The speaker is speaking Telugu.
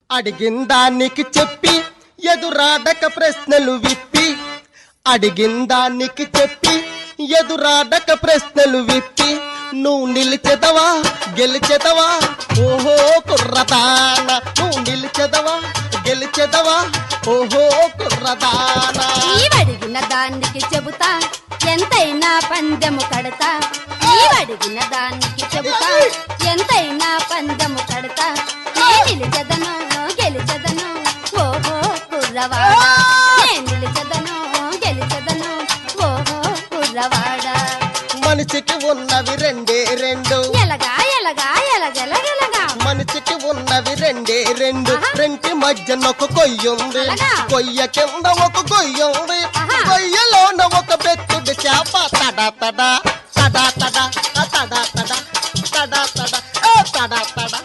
అడిగిన దానికి చెప్పి ఎదురాడక ప్రశ్నలు విప్పి అడిగిన దానికి చెప్పి ఎదురాడక ప్రశ్నలు విప్పి నువ్వు నిలిచెదవా గెలిచెదవా ఓహో కుర్రదాన నువ్వు నిలిచెదవా గెలిచెదవా ఓహో కుర్రదానా నీవడిగిన దానికి చెబుతా ఎంతైనా పందెము కడతా నీవడిగిన దానికి చెబుతా ఎంతైనా పందెము కడతా నే నిలిచెదను గెలిచెదను ఓహో కుర్రవాడా నే నిలిచెదను గెలిచెదను ఓహో కుర్రవాడా మనిషికి ఉన్నవి రెండే రెండు ఎలగా ఎలగా ఎలగెలగెలగా మనిషికి ఉన్నవి రెండే రెండు ఆహా. రెంటి మధ్యన ఒక కొయ్యుంది అలాగా? కొయ్య కింద ఒక కొయ్యుంది ఆహా. కొయ్యలోన ఒక బెత్తుడి చేప తడా తడా తడా తడా ఆ తడా తడా తడా తడా ఆ తడా తడా